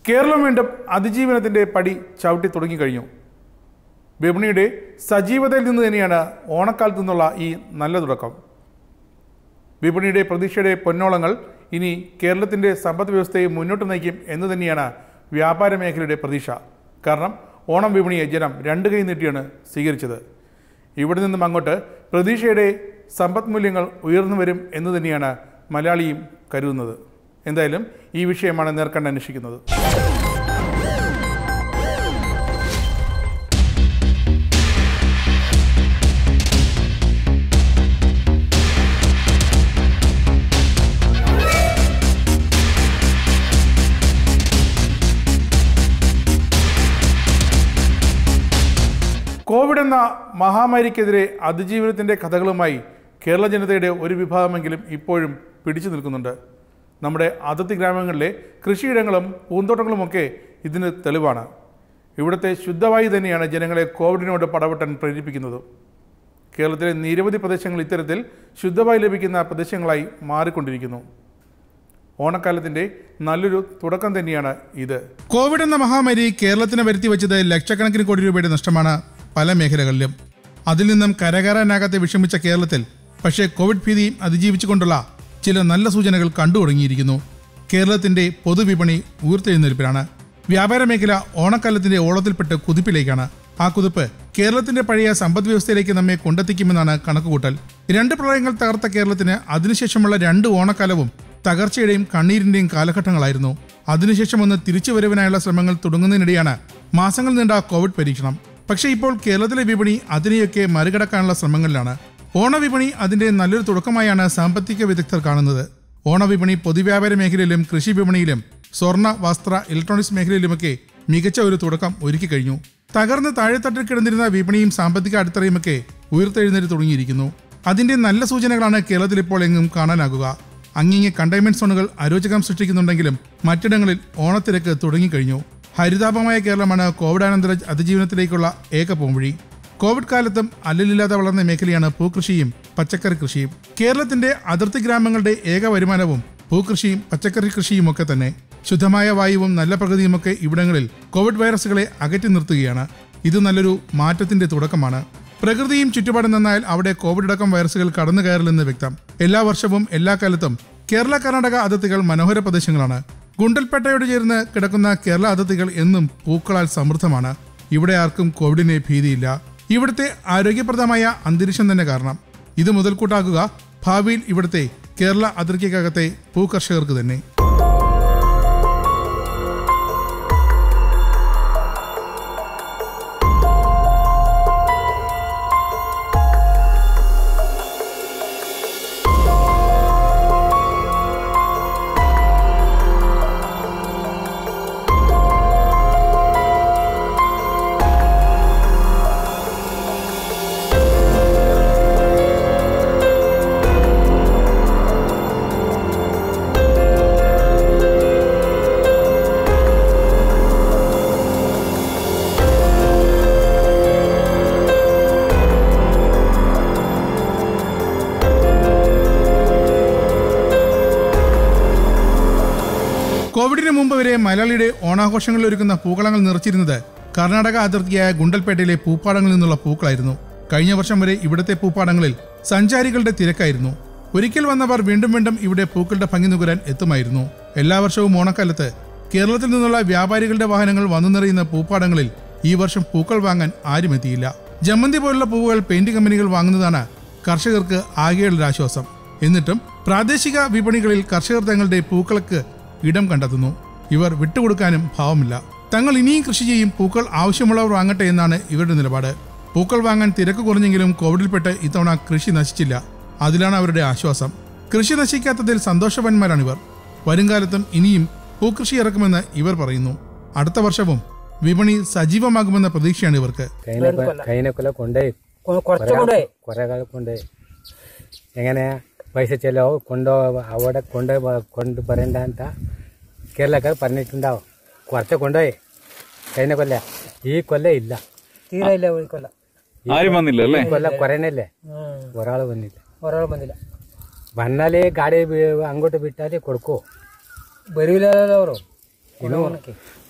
കേരളം വീണ്ടും അതിജീവനത്തിന്റെ പടി ചവിട്ടി തുടങ്ങിക്കഴിഞ്ഞു വിപണിയുടെ സജീവതയിൽ നിന്ന് തന്നെയാണ് ഓണക്കാലത്തു നിന്നുള്ള ഈ നല്ല തുടക്കം വിപണിയുടെ പ്രതീക്ഷയുടെ പൊന്നോളങ്ങൾ ഇനി കേരളത്തിൻ്റെ സമ്പദ് വ്യവസ്ഥയെ മുന്നോട്ട് നയിക്കും എന്ന് തന്നെയാണ് വ്യാപാര മേഖലയുടെ പ്രതീക്ഷ കാരണം ഓണം വിപണിയെ ജനം രണ്ട് കൈ നീട്ടിയാണ് സ്വീകരിച്ചത് ഇവിടെ നിന്നും അങ്ങോട്ട് പ്രതീക്ഷയുടെ സമ്പദ് മൂല്യങ്ങൾ ഉയർന്നു വരും എന്ന് തന്നെയാണ് മലയാളിയും കരുതുന്നത് എന്തായാലും ഈ വിഷയമാണ് നേർക്കണ്ട് അന്വേഷിക്കുന്നത് കോവിഡ് എന്ന മഹാമാരിക്കെതിരെ അതിജീവനത്തിൻ്റെ കഥകളുമായി കേരള ജനതയുടെ ഒരു വിഭാഗമെങ്കിലും ഇപ്പോഴും പിടിച്ചു നിൽക്കുന്നുണ്ട് നമ്മുടെ അതിർത്തി ഗ്രാമങ്ങളിലെ കൃഷിയിടങ്ങളും പൂന്തോട്ടങ്ങളുമൊക്കെ ഇതിന് തെളിവാണ് ഇവിടുത്തെ ശുദ്ധവായു തന്നെയാണ് ജനങ്ങളെ കോവിഡിനോട് പടവെട്ടാൻ പ്രേരിപ്പിക്കുന്നത് കേരളത്തിലെ നിരവധി പ്രദേശങ്ങൾ ഇത്തരത്തിൽ ശുദ്ധവായു ലഭിക്കുന്ന പ്രദേശങ്ങളായി മാറിക്കൊണ്ടിരിക്കുന്നു ഓണക്കാലത്തിന്റെ നല്ലൊരു തുടക്കം തന്നെയാണ് ഇത് കോവിഡ് എന്ന മഹാമാരി കേരളത്തിന് വരുത്തി വെച്ചത് ലക്ഷക്കണക്കിന് കോടി രൂപയുടെ നഷ്ടമാണ് പല മേഖലകളിലും അതിൽ നിന്നും കരകയറാനാകാതെ വിഷമിച്ച കേരളത്തിൽ പക്ഷേ കോവിഡ് ഭീതിയും അതിജീവിച്ചുകൊണ്ടുള്ള ചില നല്ല സൂചനകൾ കണ്ടു തുടങ്ങിയിരിക്കുന്നു കേരളത്തിന്റെ പൊതുവിപണി ഉയർത്തെഴുന്നേൽപ്പിലാണ് വ്യാപാര മേഖല ഓണക്കാലത്തിന്റെ ഓളത്തിൽപ്പെട്ട് കുതിപ്പിലേക്കാണ് ആ കുതിപ്പ് കേരളത്തിന്റെ പഴയ സമ്പദ് വ്യവസ്ഥയിലേക്ക് നമ്മെ കൊണ്ടെത്തിക്കുമെന്നാണ് കണക്കുകൂട്ടൽ രണ്ട് പ്രളയങ്ങൾ തകർത്ത കേരളത്തിന് അതിനുശേഷമുള്ള രണ്ട് ഓണക്കാലവും തകർച്ചയുടെയും കണ്ണീരിന്റെയും കാലഘട്ടങ്ങളായിരുന്നു അതിനുശേഷം ഒന്ന് തിരിച്ചുവരവിനായുള്ള ശ്രമങ്ങൾ തുടങ്ങുന്നതിനിടെയാണ് മാസങ്ങൾ നീണ്ട കോവിഡ് പരീക്ഷണം പക്ഷേ ഇപ്പോൾ കേരളത്തിലെ വിപണി അതിനെയൊക്കെ മറികടക്കാനുള്ള ശ്രമങ്ങളിലാണ് ഓണവിപണി അതിന്റെ നല്ലൊരു തുടക്കമായാണ് സാമ്പത്തിക വിദഗ്ധർ കാണുന്നത് ഓണവിപണി പൊതുവ്യാപാര മേഖലയിലും കൃഷി വിപണിയിലും സ്വർണ്ണ വസ്ത്ര ഇലക്ട്രോണിക്സ് മേഖലയിലുമൊക്കെ മികച്ച ഒരു തുടക്കം ഒരുക്കി കഴിഞ്ഞു തകർന്ന് താഴെത്തട്ടിൽ കിടന്നിരുന്ന വിപണിയും സാമ്പത്തിക അടിത്തറയുമൊക്കെ ഉയർത്തെഴുന്നേറ്റ് തുടങ്ങിയിരിക്കുന്നു അതിന്റെ നല്ല സൂചനകളാണ് കേരളത്തിൽ ഇപ്പോൾ എങ്ങും കാണാനാകുക അങ്ങിങ്ങെ കണ്ടെയ്ൻമെന്റ് സോണുകൾ അരോചകം സൃഷ്ടിക്കുന്നുണ്ടെങ്കിലും മറ്റിടങ്ങളിൽ ഓണത്തിരക്ക് തുടങ്ങിക്കഴിഞ്ഞു ഹരിതാപമായ കേരളമാണ് കോവിഡാനന്തര അതിജീവനത്തിലേക്കുള്ള ഏക പോംവഴി കോവിഡ് കാലത്തും അല്ലലില്ലാതെ വളർന്ന മേഖലയാണ് പൂക്കൃഷിയും പച്ചക്കറി കൃഷിയും കേരളത്തിന്റെ അതിർത്തി ഗ്രാമങ്ങളുടെ ഏക വരുമാനവും പൂക്കൃഷിയും പച്ചക്കറി കൃഷിയും ഒക്കെ തന്നെ ശുദ്ധമായ വായുവും നല്ല പ്രകൃതിയുമൊക്കെ ഇവിടങ്ങളിൽ കോവിഡ് വൈറസുകളെ അകറ്റി നിർത്തുകയാണ് ഇത് നല്ലൊരു മാറ്റത്തിന്റെ തുടക്കമാണ് പ്രകൃതിയും ചുറ്റുപാടും നന്നായാൽ അവിടെ കോവിഡ് അടക്കം വൈറസുകൾ കടന്നു കയറില്ലെന്ന് വ്യക്തം എല്ലാ വർഷവും എല്ലാ കാലത്തും കേരള കർണാടക അതിർത്തികൾ മനോഹര പ്രദേശങ്ങളാണ് ഗുണ്ടൽപേട്ടയോട് ചേർന്ന് കിടക്കുന്ന കേരള അതിർത്തികൾ എന്നും പൂക്കളാൽ സമൃദ്ധമാണ് ഇവിടെ ആർക്കും കോവിഡിനെ ഭീതിയില്ല ഇവിടുത്തെ ആരോഗ്യപ്രദമായ അന്തരീക്ഷം തന്നെ കാരണം ഇത് മുതൽക്കൂട്ടാക്കുക ഭാവിയിൽ ഇവിടുത്തെ കേരള അതിർത്തിക്കകത്തെ പൂകർഷകർക്ക് തന്നെ കോവിഡിന് മുമ്പ് വരെ മലയാളിയുടെ ഓണാഘോഷങ്ങളിൽ ഒരുക്കുന്ന പൂക്കളങ്ങൾ നിറച്ചിരുന്നത് കർണാടക അതിർത്തിയായ ഗുണ്ടൽപേട്ടയിലെ പൂപ്പാടങ്ങളിൽ നിന്നുള്ള പൂക്കളായിരുന്നു കഴിഞ്ഞ വർഷം വരെ ഇവിടുത്തെ പൂപ്പാടങ്ങളിൽ സഞ്ചാരികളുടെ തിരക്കായിരുന്നു ഒരിക്കൽ വന്നവർ വീണ്ടും വീണ്ടും ഇവിടെ പൂക്കളുടെ ഭംഗി നുകരാൻ എത്തുമായിരുന്നു എല്ലാ വർഷവും ഓണക്കാലത്ത് കേരളത്തിൽ നിന്നുള്ള വ്യാപാരികളുടെ വാഹനങ്ങൾ വന്നു നിറയുന്ന പൂപ്പാടങ്ങളിൽ ഈ വർഷം പൂക്കൾ വാങ്ങാൻ ആരും എത്തിയില്ല ജമന്തി പോലുള്ള പൂവുകൾ പെയിന്റ് കമ്പനികൾ വാങ്ങുന്നതാണ് കർഷകർക്ക് ആകെയുള്ള ആശ്വാസം എന്നിട്ടും പ്രാദേശിക വിപണികളിൽ കർഷകർ തങ്ങളുടെ പൂക്കൾക്ക് ഇടം കണ്ടെത്തുന്നു ഇവർ വിട്ടുകൊടുക്കാനും ഭാവമില്ല തങ്ങൾ ഇനിയും കൃഷി ചെയ്യും പൂക്കൾ ആവശ്യമുള്ളവർ വാങ്ങട്ടെ എന്നാണ് ഇവരുടെ നിലപാട് പൂക്കൾ വാങ്ങാൻ തിരക്ക് കുറഞ്ഞെങ്കിലും കോവിഡിൽപ്പെട്ട് ഇത്തവണ കൃഷി നശിച്ചില്ല അതിലാണ് അവരുടെ ആശ്വാസം കൃഷി നശിക്കാത്തതിൽ സന്തോഷവാന്മാരാണിവർ വരുംകാലത്തും ഇനിയും പൂക്കൃഷി ഇറക്കുമെന്ന് ഇവർ പറയുന്നു അടുത്ത വർഷവും വിപണി സജീവമാകുമെന്ന പ്രതീക്ഷയാണ് ഇവർക്ക് കഴിഞ്ഞ കൊ- കഴിഞ്ഞ കൊല്ലം കൊണ്ടുപോയി കുറച്ച് കൊണ്ടുപോയി കുറെ കാലം കൊണ്ടുപോയി എങ്ങനെ പൈസ ചെലവ് കൊണ്ടോ അവിടെ കൊണ്ട് കൊണ്ട് പറയണ്ട ಅಂತ കേരളക്കാർ പറഞ്ഞിട്ടുണ്ടാവും കുറച്ച് കൊണ്ടുപോയി കഴിഞ്ഞ കൊല്ല ഈ കൊല്ല ഇല്ല തീരെ ഇല്ല ഈ കൊല്ലം ആരും വന്നില്ല അല്ലേ ഈ കൊല്ല കുറേനല്ലേ ഉം. ഒരാൾ വന്നില്ല ഒരാൾ വന്നില്ല വന്നാലേ ಗಾಡಿ ಬಿ- അങ്ങോട്ട് വിട്ടാലേ കൊടുക്കോ വരൂലോ അവരോ ಇನ್ನು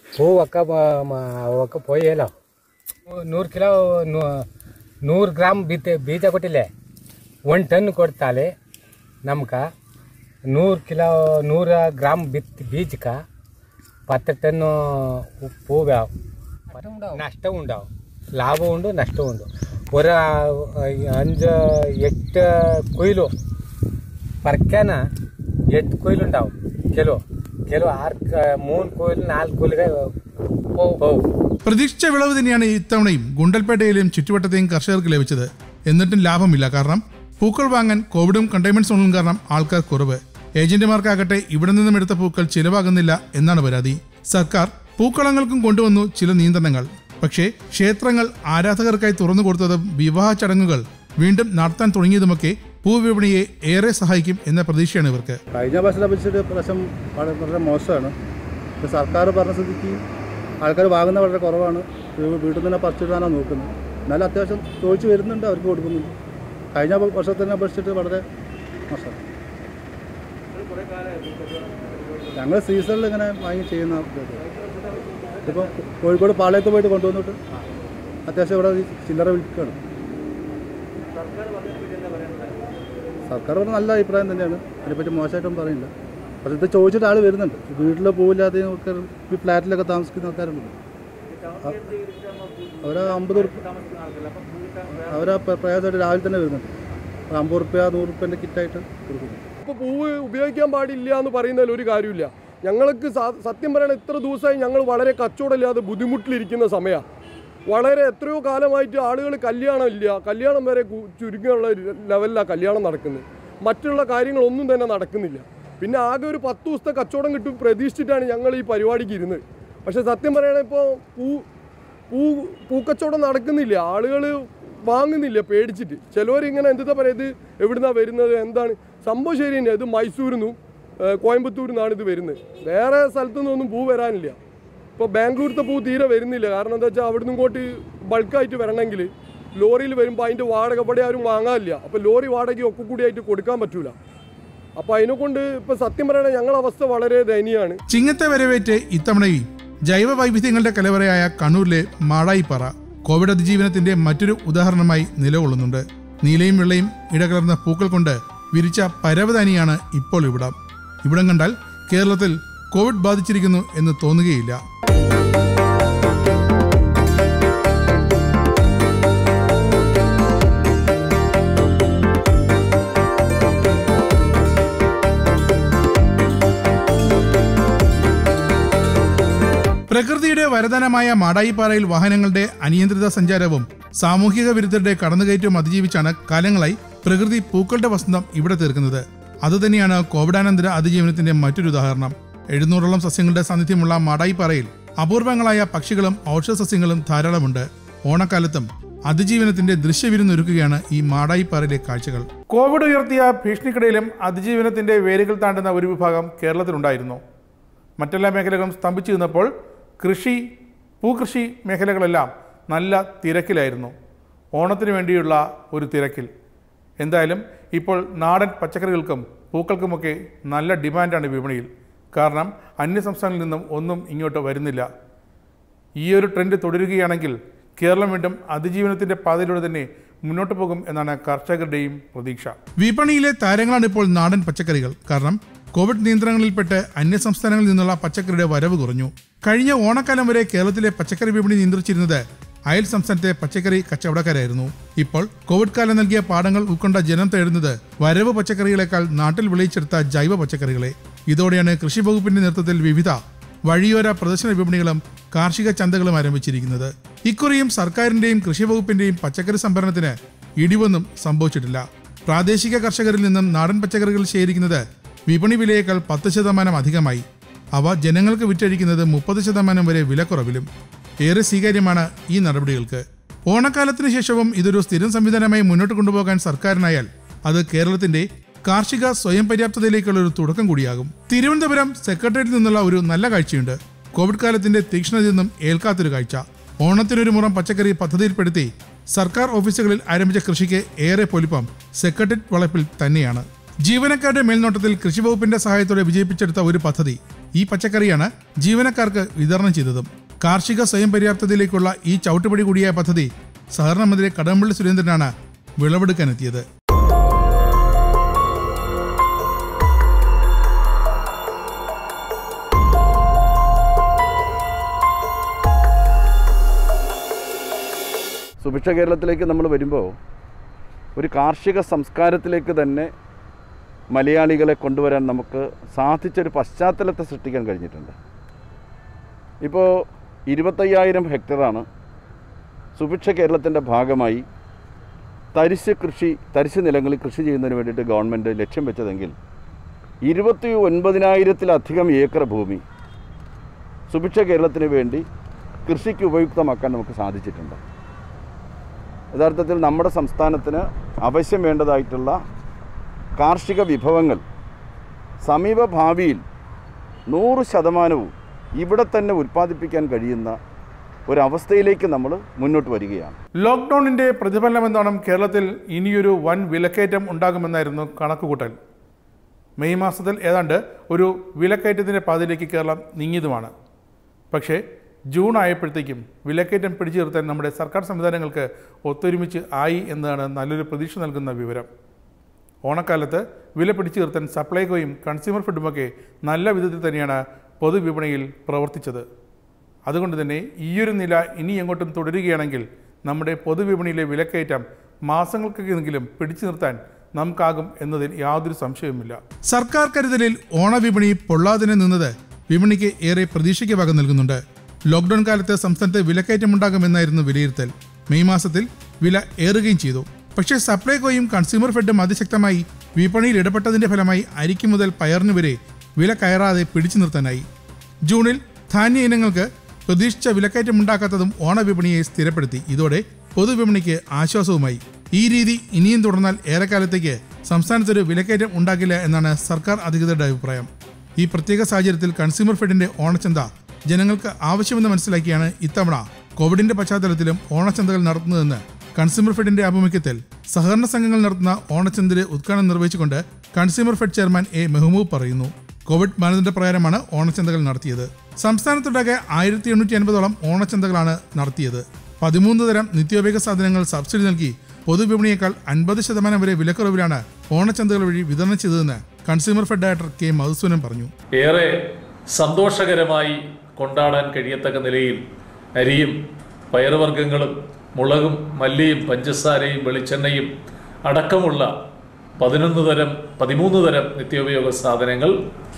ಹೂವಕ್ಕ ಅವಕ್ಕ ಪೊಯ್ಯಲ್ಲ ನೂರು ಕಿಲೋ ನೂರು ಗ್ರಾಮ್ ಬೀಜ ಬೀಜ ಕೊಟ್ಟಿಲ್ಲ ಒಂದು ಟನ್ ಕೊಡ್ತಾಳೆ ನಮ್ಗೆ ನೂರು ಕಿಲೋ ನೂರ ಗ್ರಾಮ್ ಬಿತ್ ಬೀಜಕ್ಕೆ പത്ത് ടൺ പൂവാവും നഷ്ടം ഉണ്ടാവും ലാഭമുണ്ട് നഷ്ടമുണ്ട് ഒരു അഞ്ച് എട്ട് കൊയിലോ പറിക്കാൻ എട്ട് കൊയിലുണ്ടാവും കിലോ കിലോ ആറ് ക- മൂന്ന് കൊയിൽ നാല് കൊയിലുകൾ പോവും പ്രതീക്ഷിച്ച വിളവ് തന്നെയാണ് ഇത്തവണയും ഗുണ്ടൽപേട്ടയിലെയും ചുറ്റുവട്ടത്തെയും കർഷകർക്ക് ലഭിച്ചത് എന്നിട്ടും ലാഭമില്ല കാരണം പൂക്കൾ വാങ്ങാൻ കോവിഡും കണ്ടെയ്ൻമെന്റ് സോണും കാരണം ആൾക്കാർ കുറവ് ഏജന്റുമാർക്കാകട്ടെ ഇവിടെ നിന്നും എടുത്ത പൂക്കൾ ചിലവാകുന്നില്ല എന്നാണ് പരാതി സർക്കാർ പൂക്കളങ്ങൾക്കും കൊണ്ടുവന്നു ചില നിയന്ത്രണങ്ങൾ പക്ഷേ ക്ഷേത്രങ്ങൾ ആരാധകർക്കായി തുറന്നു കൊടുത്തതും വിവാഹ ചടങ്ങുകൾ വീണ്ടും നടത്താൻ തുടങ്ങിയതുമൊക്കെ പൂവിപണിയെ ഏറെ സഹായിക്കും എന്ന പ്രതീക്ഷയാണ് ഇവർക്ക് കഴിഞ്ഞ വർഷത്തെ അപേക്ഷിച്ചിട്ട് പ്രാവശ്യം വളരെ വളരെ മോശമാണ് ഇപ്പോൾ സർക്കാർ പറഞ്ഞ സ്ഥിതിക്ക് ആൾക്കാർ വാങ്ങുന്ന വളരെ കുറവാണ് വീ- വീട്ടിൽ നിന്ന് തന്നെ പറിച്ചിടാനാണ് നോക്കുന്നത് എന്നാലും അത്യാവശ്യം ചോദിച്ചു വരുന്നുണ്ട് അവർക്ക് കൊടുക്കുന്നുണ്ട് കഴിഞ്ഞ വർഷത്തിനെ അപേക്ഷിച്ചിട്ട് വളരെ മോശമാണ് ഞങ്ങൾ സീസണിൽ ഇങ്ങനെ വാങ്ങി ചെയ്യുന്ന ഇപ്പോൾ കോഴിക്കോട് പാളയത്ത് പോയിട്ട് കൊണ്ടുവന്നിട്ട് അത്യാവശ്യം ഇവിടെ ഈ ചില്ലറ വിൽക്കുകയാണ് സർക്കാർ പറഞ്ഞ നല്ല അഭിപ്രായം തന്നെയാണ് അതിനെപ്പറ്റി മോശമായിട്ടൊന്നും പറയില്ല പക്ഷേ ഇത് ചോദിച്ചിട്ട് ആൾ വരുന്നുണ്ട് വീട്ടിൽ പോവില്ലാതെ ആൾക്കാർ ഈ ഫ്ലാറ്റിലൊക്കെ താമസിക്കുന്ന ആൾക്കാരുണ്ട് അവർ അമ്പത് ഉറുപ്പ് അവർ പ്രയാസമായിട്ട് രാവിലെ തന്നെ വരുന്നുണ്ട് ഒരു അമ്പത് റുപ്യ നൂറ് റുപ്യൻ്റെ കിറ്റായിട്ട് കൊടുക്കുന്നു ഇപ്പോൾ പൂവ് ഉപയോഗിക്കാൻ പാടില്ല എന്ന് പറയുന്നതിൽ ഒരു കാര്യമില്ല ഞങ്ങൾക്ക് സ- സത്യം പറയണ ഇത്ര ദിവസമായി ഞങ്ങൾ വളരെ കച്ചവടമില്ലാതെ ബുദ്ധിമുട്ടിലിരിക്കുന്ന സമയമാണ് വളരെ എത്രയോ കാലമായിട്ട് ആളുകൾ കല്യാണം ഇല്ല കല്യാണം വരെ കു- ചുരുങ്ങിയുള്ള ഒരു ലെവലിലാണ് കല്യാണം നടക്കുന്നത് മറ്റുള്ള കാര്യങ്ങളൊന്നും തന്നെ നടക്കുന്നില്ല പിന്നെ ആകെ ഒരു പത്ത് ദിവസത്തെ കച്ചവടം കിട്ടും പ്രതീക്ഷിച്ചിട്ടാണ് ഞങ്ങൾ ഈ പരിപാടിക്ക് ഇരുന്നത് പക്ഷേ സത്യം പറയണ ഇപ്പോൾ പൂ പൂ പൂക്കച്ചവടം നടക്കുന്നില്ല ആളുകൾ വാങ്ങുന്നില്ല പേടിച്ചിട്ട് ചിലവർ ഇങ്ങനെ എന്താ പറയുക ഇത് എവിടുന്നാ വരുന്നത് എന്താണ് സംഭവം ശരി തന്നെ ഇത് മൈസൂരിൽ നിന്നും കോയമ്പത്തൂരിൽ നിന്നാണ് ഇത് വരുന്നത് വേറെ സ്ഥലത്തു നിന്നൊന്നും പൂ വരാനില്ല ഇപ്പോൾ ബാംഗ്ലൂരിലത്തെ പൂ തീരെ വരുന്നില്ല കാരണം എന്താ വെച്ചാൽ അവിടുന്ന് ഇങ്ങോട്ട് ബൾക്കായിട്ട് വരണമെങ്കിൽ ലോറിയിൽ വരുമ്പോൾ അതിൻ്റെ വാടക ഇവിടെ ആരും വാങ്ങാനില്ല അപ്പോൾ ലോറി വാടക ഒക്കെ കൂടി ആയിട്ട് കൊടുക്കാൻ പറ്റൂല അപ്പോൾ അതിനെക്കൊണ്ട് ഇപ്പോൾ സത്യം പറയണ ഞങ്ങളുടെ അവസ്ഥ വളരെ ദയനീയമാണ് ചിങ്ങത്തെ വരവേറ്റ് ഇത്തവണയും ജൈവ വൈവിധ്യങ്ങളുടെ കലവറയായ കണ്ണൂരിലെ മാടായിപ്പാറ കോവിഡ് അതിജീവനത്തിന്റെ മറ്റൊരു ഉദാഹരണമായി നിലകൊള്ളുന്നുണ്ട് നീലയും വെള്ളയും ഇടകലർന്ന പൂക്കൾ കൊണ്ട് വിരിച്ച പരവതാനിയാണ് ഇപ്പോൾ ഇവിടം ഇവിടം കണ്ടാൽ കേരളത്തിൽ കോവിഡ് ബാധിച്ചിരിക്കുന്നു എന്ന് തോന്നുകയില്ല പ്രകൃതിയുടെ വരദാനമായ മാടായിപ്പാറയിൽ വാഹനങ്ങളുടെ അനിയന്ത്രിത സഞ്ചാരവും സാമൂഹിക വിരുദ്ധരുടെ കടന്നുകയറ്റവും അതിജീവിച്ചാണ് കാലങ്ങളായി പ്രകൃതി പൂക്കളുടെ വസന്തം ഇവിടെ തീർക്കുന്നത് അതുതന്നെയാണ് കോവിഡാനന്തര അതിജീവനത്തിന്റെ മറ്റൊരു ഉദാഹരണം എഴുന്നൂറോളം സസ്യങ്ങളുടെ സാന്നിധ്യമുള്ള മാടായിപ്പാറയിൽ അപൂർവങ്ങളായ പക്ഷികളും ഔഷധ സസ്യങ്ങളും ധാരാളമുണ്ട് ഓണക്കാലത്തും അതിജീവനത്തിന്റെ ദൃശ്യവിരുന്നൊരുക്കുകയാണ് ഈ മാടായിപ്പാറയിലെ കാഴ്ചകൾ കോവിഡ് ഉയർത്തിയ ഭീഷണിക്കിടയിലും അതിജീവനത്തിൻ്റെ വേരുകൾ താണ്ടുന്ന ഒരു വിഭാഗം കേരളത്തിലുണ്ടായിരുന്നു മറ്റെല്ലാ മേഖലകളും സ്തംഭിച്ചു നിന്നപ്പോൾ കൃഷി പൂകൃഷി മേഖലകളെല്ലാം നല്ല തിരക്കിലായിരുന്നു ഓണത്തിന് വേണ്ടിയുള്ള ഒരു തിരക്കിൽ എന്തായാലും ഇപ്പോൾ നാടൻ പച്ചക്കറികൾക്കും പൂക്കൾക്കുമൊക്കെ നല്ല ഡിമാൻഡാണ് വിപണിയിൽ കാരണം അന്യസംസ്ഥാനങ്ങളിൽ നിന്നും ഒന്നും ഇങ്ങോട്ട് വരുന്നില്ല ഈ ഒരു ട്രെൻഡ് തുടരുകയാണെങ്കിൽ കേരളം വീണ്ടും അതിജീവനത്തിൻ്റെ പാതയിലൂടെ തന്നെ മുന്നോട്ട് പോകും എന്നാണ് കർഷകരുടെയും പ്രതീക്ഷ വിപണിയിലെ താരങ്ങളാണ് ഇപ്പോൾ നാടൻ പച്ചക്കറികൾ കാരണം കോവിഡ് നിയന്ത്രണങ്ങളിൽപ്പെട്ട് അന്യസംസ്ഥാനങ്ങളിൽ നിന്നുള്ള പച്ചക്കറിയുടെ വരവ് കുറഞ്ഞു കഴിഞ്ഞ ഓണക്കാലം വരെ കേരളത്തിലെ പച്ചക്കറി വിപണി നിയന്ത്രിച്ചിരുന്നത് അയൽ സംസ്ഥാനത്തെ പച്ചക്കറി കച്ചവടക്കാരായിരുന്നു ഇപ്പോൾ കോവിഡ് കാലം നൽകിയ പാഠങ്ങൾ ഉൾക്കൊണ്ട ജനം തേടുന്നത് വരവ് പച്ചക്കറികളെക്കാൾ നാട്ടിൽ വിളയിച്ചെടുത്ത ജൈവ പച്ചക്കറികളെ ഇതോടെയാണ് കൃഷി വകുപ്പിന്റെ നേതൃത്വത്തിൽ വിവിധ വഴിയോര പ്രദർശന വിപണികളും കാർഷിക ചന്തകളും ആരംഭിച്ചിരിക്കുന്നത് ഇക്കുറിയും സർക്കാരിന്റെയും കൃഷി വകുപ്പിന്റെയും പച്ചക്കറി സംഭരണത്തിന് ഇടിവൊന്നും സംഭവിച്ചിട്ടില്ല പ്രാദേശിക കർഷകരിൽ നിന്നും നാടൻ പച്ചക്കറികൾ ശേഖരിക്കുന്നത് വിപണി വിലയേക്കാൾ പത്ത് ശതമാനം അധികമായി അവ ജനങ്ങൾക്ക് വിറ്റഴിക്കുന്നത് മുപ്പത് ശതമാനം വരെ വിലക്കുറവിലും ഏറെ സ്വീകാര്യമാണ് ഈ നടപടികൾക്ക് ഓണക്കാലത്തിന് ശേഷവും ഇതൊരു സ്ഥിരം സംവിധാനമായി മുന്നോട്ട് കൊണ്ടുപോകാൻ സർക്കാരിനായാൽ അത് കേരളത്തിന്റെ കാർഷിക സ്വയം പര്യാപ്തതയിലേക്കുള്ള ഒരു തുടക്കം കൂടിയാകും തിരുവനന്തപുരം സെക്രട്ടേറിയറ്റിൽ നിന്നുള്ള ഒരു നല്ല കാഴ്ചയുണ്ട് കോവിഡ് കാലത്തിന്റെ തീക്ഷ്ണതയിൽ നിന്നും ഏൽക്കാത്തൊരു കാഴ്ച ഓണത്തിനൊരു മുറം പച്ചക്കറി പദ്ധതിയിൽപ്പെടുത്തി സർക്കാർ ഓഫീസുകളിൽ ആരംഭിച്ച കൃഷിക്ക് ഏറെ പൊലിപ്പം സെക്രട്ടേറിയറ്റ് വളപ്പിൽ തന്നെയാണ് ജീവനക്കാരുടെ മേൽനോട്ടത്തിൽ കൃഷിവകുപ്പിന്റെ സഹായത്തോടെ വിജയിപ്പിച്ചെടുത്ത ഒരു പദ്ധതി ഈ പച്ചക്കറിയാണ് ജീവനക്കാർക്ക് വിതരണം ചെയ്തതും കാർഷിക സ്വയം പര്യാപ്തതയിലേക്കുള്ള ഈ ചവിട്ടുപടി കൂടിയായ പദ്ധതി സഹകരണ മന്ത്രി കടകംപള്ളി സുരേന്ദ്രനാണ് വിളവെടുക്കാനെത്തിയത് സുഭിക്ഷ കേരളത്തിലേക്ക് നമ്മൾ വരുമ്പോൾ ഒരു കാർഷിക സംസ്കാരത്തിലേക്ക് തന്നെ മലയാളികളെ കൊണ്ടുവരാൻ നമുക്ക് സാധിച്ചൊരു പശ്ചാത്തലത്തെ സൃഷ്ടിക്കാൻ കഴിഞ്ഞിട്ടുണ്ട് ഇപ്പോൾ ഇരുപത്തയ്യായിരം ഹെക്ടറാണ് സുഭിക്ഷ കേരളത്തിൻ്റെ ഭാഗമായി തരിശ് കൃഷി തരിശ് നിലങ്ങളിൽ കൃഷി ചെയ്യുന്നതിന് വേണ്ടിയിട്ട് ഗവൺമെൻറ് ലക്ഷ്യം വെച്ചതെങ്കിൽ ഇരുപത്തി ഒൻപതിനായിരത്തിലധികം ഏക്കർ ഭൂമി സുഭിക്ഷ കേരളത്തിന് വേണ്ടി കൃഷിക്ക് ഉപയുക്തമാക്കാൻ നമുക്ക് സാധിച്ചിട്ടുണ്ട് യഥാർത്ഥത്തിൽ നമ്മുടെ സംസ്ഥാനത്തിന് ആവശ്യം വേണ്ടതായിട്ടുള്ള കാർഷിക വിഭവങ്ങൾ സമീപ ഭാവിയിൽ നൂറ് ശതമാനവും ഇവിടെ തന്നെ ഉൽപ്പാദിപ്പിക്കാൻ കഴിയുന്ന ഒരവസ്ഥയിലേക്ക് നമ്മൾ മുന്നോട്ട് വരികയാണ് ലോക്ക്ഡൌണിന്റെ പ്രതിഫലനം എന്നോണം കേരളത്തിൽ ഇനിയൊരു വൻ വിലക്കയറ്റം ഉണ്ടാകുമെന്നായിരുന്നു കണക്കുകൂട്ടൽ മെയ് മാസത്തിൽ ഏതാണ്ട് ഒരു വിലക്കയറ്റത്തിൻ്റെ പാതയിലേക്ക് കേരളം നീങ്ങിയതുമാണ് പക്ഷേ ജൂൺ ആയപ്പോഴത്തേക്കും വിലക്കയറ്റം പിടിച്ചു നിർത്താൻ നമ്മുടെ സർക്കാർ സംവിധാനങ്ങൾക്ക് ഒത്തൊരുമിച്ച് ആയി എന്നതാണ് നല്ലൊരു പ്രതീക്ഷ നൽകുന്ന വിവരം ഓണക്കാലത്ത് വില പിടിച്ചു നിർത്താൻ സപ്ലൈകോയും കൺസ്യൂമർ ഫെഡുമൊക്കെ നല്ല വിധത്തിൽ തന്നെയാണ് പൊതുവിപണിയിൽ പ്രവർത്തിച്ചത് അതുകൊണ്ട് തന്നെ ഈയൊരു നില ഇനി എങ്ങോട്ടും തുടരുകയാണെങ്കിൽ നമ്മുടെ പൊതുവിപണിയിലെ വിലക്കയറ്റം മാസങ്ങൾക്കെങ്കിലും പിടിച്ചു നിർത്താൻ നമുക്കാകും എന്നതിൽ യാതൊരു സംശയവുമില്ല സർക്കാർ കരുതലിൽ ഓണവിപണി പൊള്ളാതിനെ നിന്നത് വിപണിക്ക് ഏറെ പ്രതീക്ഷയ്ക്ക് വക നൽകുന്നുണ്ട് ലോക്ഡൌൺ കാലത്ത് സംസ്ഥാനത്ത് വിലക്കയറ്റമുണ്ടാകുമെന്നായിരുന്നു വിലയിരുത്തൽ മെയ് മാസത്തിൽ വില ഏറുകയും ചെയ്തു പക്ഷേ സപ്ലൈകോയും കൺസ്യൂമർ ഫെഡും അതിശക്തമായി വിപണിയിൽ ഇടപെട്ടതിന്റെ ഫലമായി അരിക്ക് മുതൽ പയറിന് വരെ വില കയറാതെ പിടിച്ചു നിർത്താനായി ജൂണിൽ ധാന്യ ഇനങ്ങൾക്ക് പ്രതീക്ഷിച്ച വിലക്കയറ്റമുണ്ടാക്കാത്തതും ഓണവിപണിയെ സ്ഥിരപ്പെടുത്തി ഇതോടെ പൊതുവിപണിക്ക് ആശ്വാസവുമായി ഈ രീതി ഇനിയും തുടർന്നാൽ ഏറെക്കാലത്തേക്ക് സംസ്ഥാനത്തൊരു വിലക്കയറ്റം ഉണ്ടാകില്ല എന്നാണ് സർക്കാർ അധികൃതരുടെ അഭിപ്രായം ഈ പ്രത്യേക സാഹചര്യത്തിൽ കൺസ്യൂമർ ഫെഡിന്റെ ഓണച്ചന്ത ജനങ്ങൾക്ക് ആവശ്യമെന്ന് മനസ്സിലാക്കിയാണ് ഇത്തവണ കോവിഡിന്റെ പശ്ചാത്തലത്തിലും ഓണച്ചന്തകൾ നടത്തുന്നതെന്ന് കൺസ്യൂമർ ഫെഡിന്റെ ആഭിമുഖ്യത്തിൽ സഹകരണ സംഘങ്ങൾ നടത്തുന്ന ഓണച്ചന്തയുടെ ഉദ്ഘാടനം നിർവഹിച്ചുകൊണ്ട് consumer fed chairman A Mehmoob പറയുന്നു കോവിഡ് മാനദണ്ഡ പ്രകാരമാണ് ഓണച്ചന്തകൾ നടത്തിയത് സംസ്ഥാനത്തൊട്ടാകെ ആയിരത്തി എണ്ണൂറ്റി അൻപതോളം ഓണച്ചന്തകളാണ് നടത്തിയത് പതിമൂന്ന് തരം നിത്യോപയോഗ സാധനങ്ങൾ സബ്സിഡി നൽകി പൊതുവിപണിയേക്കാൾ അൻപത് ശതമാനം വരെ വിലക്കുറവിലാണ് ഓണച്ചന്തകൾ വഴി വിതരണം ചെയ്തതെന്ന് consumer fed director K Madhusudanan പറഞ്ഞു ഏറെ സന്തോഷകരമായി കൊണ്ടാടാൻ കഴിയത്തക്ക നിലയിൽ അരിയും പയറുവർഗ്ഗങ്ങളും മുളകും മല്ലിയും പഞ്ചസാരയും വെളിച്ചെണ്ണയും അടക്കമുള്ള പതിനൊന്ന് തരം പതിമൂന്ന് തരം നിത്യോപയോഗ സാധനങ്ങൾ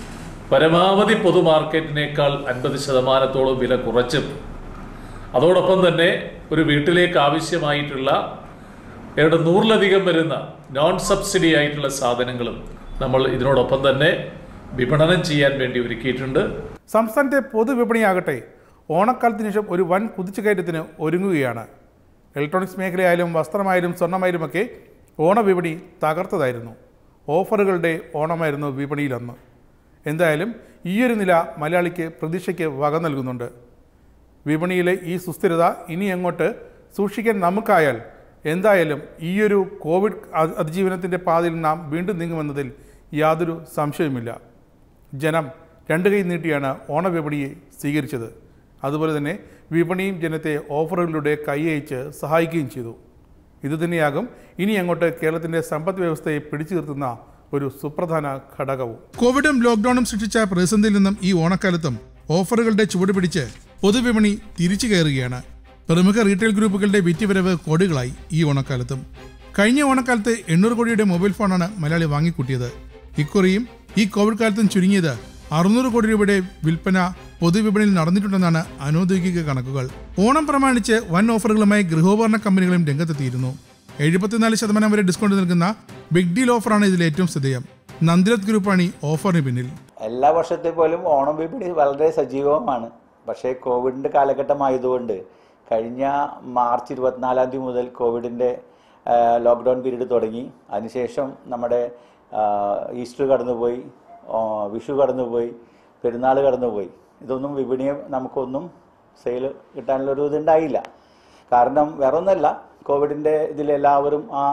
പരമാവധി പൊതുമാർക്കറ്റിനേക്കാൾ അൻപത് ശതമാനത്തോളം വില കുറച്ചും അതോടൊപ്പം തന്നെ ഒരു വീട്ടിലേക്ക് ആവശ്യമായിട്ടുള്ള ഏതാണ്ട് നൂറിലധികം വരുന്ന നോൺ സബ്സിഡി ആയിട്ടുള്ള സാധനങ്ങളും നമ്മൾ ഇതിനോടൊപ്പം തന്നെ വിപണനം ചെയ്യാൻ വേണ്ടി ഒരുക്കിയിട്ടുണ്ട് സംസ്ഥാനത്തെ പൊതുവിപണിയാകട്ടെ ഓണക്കാലത്തിന് ശേഷം ഒരു വൻ കുതിച്ചുകയറ്റത്തിന് ഒരുങ്ങുകയാണ് ഇലക്ട്രോണിക്സ് മേഖലയായാലും വസ്ത്രമായാലും സ്വർണ്ണമായാലുമൊക്കെ ഓണവിപണി തകർത്തതായിരുന്നു ഓഫറുകളുടെ ഓണമായിരുന്നു വിപണിയിൽ അന്ന് എന്തായാലും ഈയൊരു നില മലയാളിക്ക് പ്രതീക്ഷയ്ക്ക് വക നൽകുന്നുണ്ട് വിപണിയിലെ ഈ സുസ്ഥിരത ഇനി അങ്ങോട്ട് സൂക്ഷിക്കാൻ നമുക്കായാൽ എന്തായാലും ഈയൊരു കോവിഡ് അ- അതിജീവനത്തിൻ്റെ പാതയിൽ നാം വീണ്ടും നീങ്ങുമെന്നതിൽ യാതൊരു സംശയവുമില്ല ജനം രണ്ട് കൈ നീട്ടിയാണ് ഓണവിപണിയെ സ്വീകരിച്ചത് അതുപോലെ തന്നെ വിപണിയും ജനത്തെ ഓഫറുകളിലൂടെ കൈയയച്ച് സഹായിക്കുകയും ചെയ്തു ഇതുതന്നെയാകും ഇനി അങ്ങോട്ട് കേരളത്തിൻ്റെ സമ്പദ് വ്യവസ്ഥയെ പിടിച്ചു നിർത്തുന്ന ഒരു സുപ്രധാന ഘടകവും കോവിഡും ലോക്ഡൌണും സൃഷ്ടിച്ച പ്രതിസന്ധിയിൽ നിന്നും ഈ ഓണക്കാലത്തും ഓഫറുകളുടെ ചുവട് പിടിച്ച് പൊതുവിപണി തിരിച്ചു കയറുകയാണ് പ്രമുഖ റീറ്റെയിൽ ഗ്രൂപ്പുകളുടെ വിറ്റുവരവ് കോടികളായി ഈ ഓണക്കാലത്തും കഴിഞ്ഞ ഓണക്കാലത്ത് എണ്ണൂറ് കോടിയുടെ മൊബൈൽ ഫോണാണ് മലയാളി വാങ്ങിക്കൂട്ടിയത് ഇക്കുറിയും ഈ കോവിഡ് കാലത്തും ചുരുങ്ങിയത് അറുന്നൂറ് കോടി രൂപയുടെ വിൽപ്പന പൊതുവിപണിയിൽ നടന്നിട്ടുണ്ടെന്നാണ് അനൗദ്യോഗിക കണക്കുകൾ ഓണം പ്രമാണിച്ച് വൻ ഓഫറുകളുമായി ഗൃഹോപകരണ കമ്പനികളും രംഗത്തെത്തിയിരുന്നു എഴുപത്തിനാല് ശതമാനം വരെ ഡിസ്കൗണ്ട് നൽകുന്ന ബിഗ് ഡീൽ ഓഫറാണ് ഇതിൽ ഏറ്റവും ശ്രദ്ധേയം നന്ദിരത് ഗ്രൂപ്പാണ് ഈ ഓഫറിന് പിന്നിൽ എല്ലാ വർഷത്തെ പോലും ഓണം വിപണി വളരെ സജീവമാണ് പക്ഷേ കോവിഡിൻ്റെ കാലഘട്ടമായതുകൊണ്ട് കഴിഞ്ഞ മാർച്ച് ഇരുപത്തിനാലാം തീയതി മുതൽ കോവിഡിൻ്റെ ലോക്ക്ഡൗൺ പീരീഡ് തുടങ്ങി അതിനുശേഷം നമ്മുടെ ആ, ഈസ്റ്റർ കടന്നുപോയി ആ, വിഷു കടന്നുപോയി പെരുന്നാൾ കടന്നുപോയി ഇതൊന്നും വിപണിയെ നമുക്കൊന്നും സെയിൽ കിട്ടാനുള്ളൊരു ഇതുണ്ടായില്ല കാരണം വേറെ ഒന്നല്ല കോവിഡിൻ്റെ ഇതിലെല്ലാവരും ആ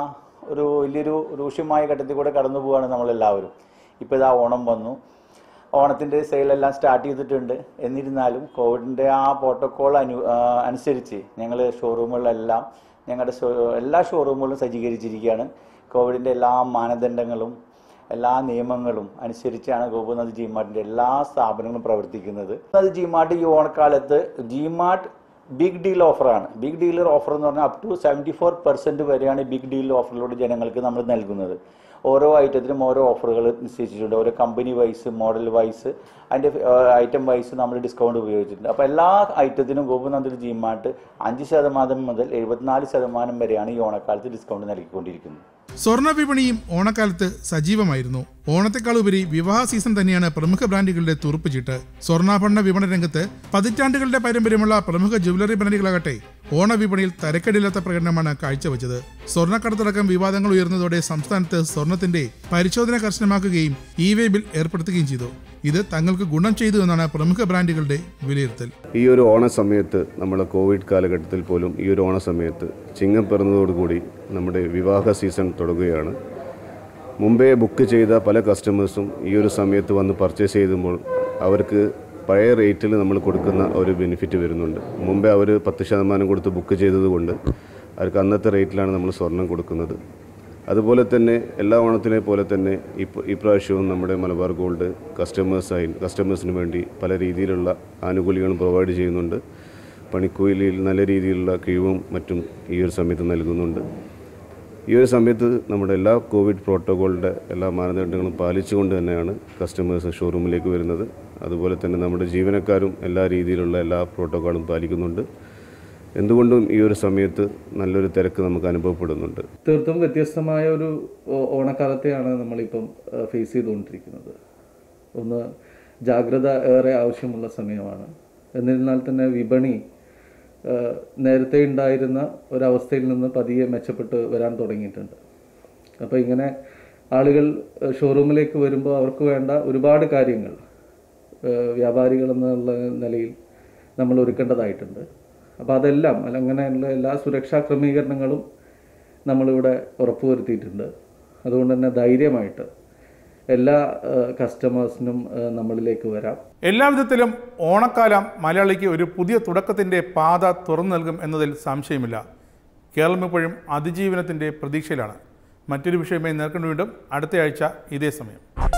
ഒരു വലിയൊരു രൂക്ഷമായ ഘട്ടത്തിൽ കൂടെ കടന്നു പോവുകയാണ് നമ്മളെല്ലാവരും ഇപ്പോൾ ഇതാ ഓണം വന്നു ഓണത്തിൻ്റെ സെയിലെല്ലാം സ്റ്റാർട്ട് ചെയ്തിട്ടുണ്ട് എന്നിരുന്നാലും കോവിഡിൻ്റെ ആ പ്രോട്ടോക്കോൾ അനു ആ, അനുസരിച്ച് ഞങ്ങൾ ഷോറൂമുകളിലെല്ലാം ഞങ്ങളുടെ ഷോ എല്ലാ ഷോറൂമുകളും സജ്ജീകരിച്ചിരിക്കുകയാണ് കോവിഡിൻ്റെ എല്ലാ മാനദണ്ഡങ്ങളും എല്ലാ നിയമങ്ങളും അനുസരിച്ചാണ് ഗോപുനാഥ് ജിമാർട്ടിൻ്റെ എല്ലാ സ്ഥാപനങ്ങളും പ്രവർത്തിക്കുന്നത് അത് ജിമാർട്ട് ഈ ഓണക്കാലത്ത് ജിമാർട്ട് ബിഗ് ഡീൽ ഓഫറാണ് ബിഗ് ഡീലർ ഓഫർ എന്ന് പറഞ്ഞാൽ up to seventy four percent വരെയാണ് ബിഗ് ഡീൽ ഓഫറിലൂടെ ജനങ്ങൾക്ക് നമ്മൾ നൽകുന്നത് ഓരോ ഐറ്റത്തിനും ഓരോ ഓഫറുകൾ നിശ്ചയിച്ചിട്ടുണ്ട് ഓരോ കമ്പനി വൈസ് മോഡൽ വൈസ് അതിൻ്റെ ഐറ്റം വൈസ് നമ്മൾ ഡിസ്കൗണ്ട് ഉപയോഗിച്ചിട്ടുണ്ട് അപ്പോൾ എല്ലാ ഐറ്റത്തിനും ഗോപുനാഥ് ജിമാർട്ട് അഞ്ച് ശതമാനം മുതൽ എഴുപത്തിനാല് ശതമാനം വരെയാണ് ഈ ഓണക്കാലത്ത് ഡിസ്കൗണ്ട് നൽകിക്കൊണ്ടിരിക്കുന്നത് സ്വർണ്ണ വിപണിയും ഓണക്കാലത്ത് സജീവമായിരുന്നു ഓണത്തെക്കാൾ ഉപരി വിവാഹ സീസൺ തന്നെയാണ് പ്രമുഖ ബ്രാൻഡുകളുടെ തുറുപ്പുചീട്ട് സ്വർണ്ണാഭരണ വിപണന രംഗത്ത് പതിറ്റാണ്ടുകളുടെ പാരമ്പര്യമുള്ള പ്രമുഖ ജ്വല്ലറി ബ്രാൻഡുകളാകട്ടെ ഓണവിപണിയിൽ തരക്കേടില്ലാത്ത പ്രകടനമാണ് കാഴ്ചവെച്ചത് സ്വർണ്ണക്കടത്തടക്കം വിവാദങ്ങൾ ഉയർന്നതോടെ സംസ്ഥാനത്ത് സ്വർണത്തിന്റെ പരിശോധന കർശനമാക്കുകയും ഇ വേ ബിൽ ഏർപ്പെടുത്തുകയും ചെയ്തു ഇത് തങ്ങൾക്ക് ഗുണം ചെയ്തു എന്നാണ് പ്രമുഖ ബ്രാൻഡുകളുടെ വിലയിരുത്തൽ ഈ ഒരു ഓണ സമയത്ത് നമ്മൾ കോവിഡ് കാലഘട്ടത്തിൽ പോലും ഈ ഒരു ഓണ സമയത്ത് ചിങ്ങം പിറന്നതോടുകൂടി നമ്മുടെ വിവാഹ സീസൺ തുടങ്ങുകയാണ് മുമ്പേ ബുക്ക് ചെയ്ത പല കസ്റ്റമേഴ്സും ഈ ഒരു സമയത്ത് വന്ന് പർച്ചേസ് ചെയ്യുമ്പോൾ അവർക്ക് പഴയ റേറ്റിൽ നമ്മൾ കൊടുക്കുന്ന ഒരു ബെനിഫിറ്റ് വരുന്നുണ്ട് മുമ്പേ അവർ പത്ത് ശതമാനം കൊടുത്ത് ബുക്ക് ചെയ്തതുകൊണ്ട് അവർക്ക് അന്നത്തെ റേറ്റിലാണ് നമ്മൾ സ്വർണം കൊടുക്കുന്നത് അതുപോലെ തന്നെ എല്ലാ ഓണത്തിനെ പോലെ തന്നെ ഇപ്പോൾ ഈ പ്രാവശ്യവും നമ്മുടെ മലബാർ ഗോൾഡ് കസ്റ്റമേഴ്സായി കസ്റ്റമേഴ്സിന് വേണ്ടി പല രീതിയിലുള്ള ആനുകൂല്യങ്ങളും പ്രൊവൈഡ് ചെയ്യുന്നുണ്ട് പണിക്കൂലിയിൽ നല്ല രീതിയിലുള്ള കിഴിവും മറ്റും ഈ ഒരു സമയത്ത് നൽകുന്നുണ്ട് ഈ ഒരു സമയത്ത് നമ്മുടെ എല്ലാ കോവിഡ് പ്രോട്ടോക്കോളിൻ്റെ എല്ലാ മാനദണ്ഡങ്ങളും പാലിച്ചുകൊണ്ട് തന്നെയാണ് കസ്റ്റമേഴ്സ് ഷോറൂമിലേക്ക് വരുന്നത് അതുപോലെ തന്നെ നമ്മുടെ ജീവനക്കാരും എല്ലാ രീതിയിലുള്ള എല്ലാ പ്രോട്ടോക്കോളും പാലിക്കുന്നുണ്ട് എന്തുകൊണ്ടും ഈ ഒരു സമയത്ത് നല്ലൊരു തിരക്ക് നമുക്ക് അനുഭവപ്പെടുന്നുണ്ട് തീർത്തും വ്യത്യസ്തമായ ഒരു ഓ- ഓണക്കാലത്തെയാണ് നമ്മളിപ്പം ഫേസ് ചെയ്തുകൊണ്ടിരിക്കുന്നത് ഒന്ന് ജാഗ്രത ഏറെ ആവശ്യമുള്ള സമയമാണ് എന്നിരുന്നാൽ തന്നെ വിപണി ആ, നേരത്തെ ഉണ്ടായിരുന്ന ഒരവസ്ഥയിൽ നിന്ന് പതിയെ മെച്ചപ്പെട്ട് വരാൻ തുടങ്ങിയിട്ടുണ്ട് അപ്പോൾ ഇങ്ങനെ ആളുകൾ ആ, ഷോറൂമിലേക്ക് വരുമ്പോൾ അവർക്ക് വേണ്ട ഒരുപാട് കാര്യങ്ങൾ ആ, വ്യാപാരികൾ എന്നുള്ള നിലയിൽ നമ്മൾ ഒരുക്കേണ്ടതായിട്ടുണ്ട് അപ്പോൾ അതെല്ലാം അല്ല അങ്ങനെയുള്ള എല്ലാ സുരക്ഷാ ക്രമീകരണങ്ങളും നമ്മളിവിടെ ഉറപ്പുവരുത്തിയിട്ടുണ്ട് അതുകൊണ്ട് തന്നെ ധൈര്യമായിട്ട് എല്ലാ കസ്റ്റമേഴ്സിനും നമ്മളിലേക്ക് വരാം എല്ലാവിധത്തിലും ഓണക്കാലം മലയാളിക്ക് ഒരു പുതിയ തുടക്കത്തിൻ്റെ പാത തുറന്നു നൽകും എന്നതിൽ സംശയമില്ല കേരളം ഇപ്പോഴും അതിജീവനത്തിൻ്റെ പ്രതീക്ഷയിലാണ് മറ്റൊരു വിഷയമായി നേർക്കൊണ്ടു വീണ്ടും അടുത്തയാഴ്ച ഇതേ സമയം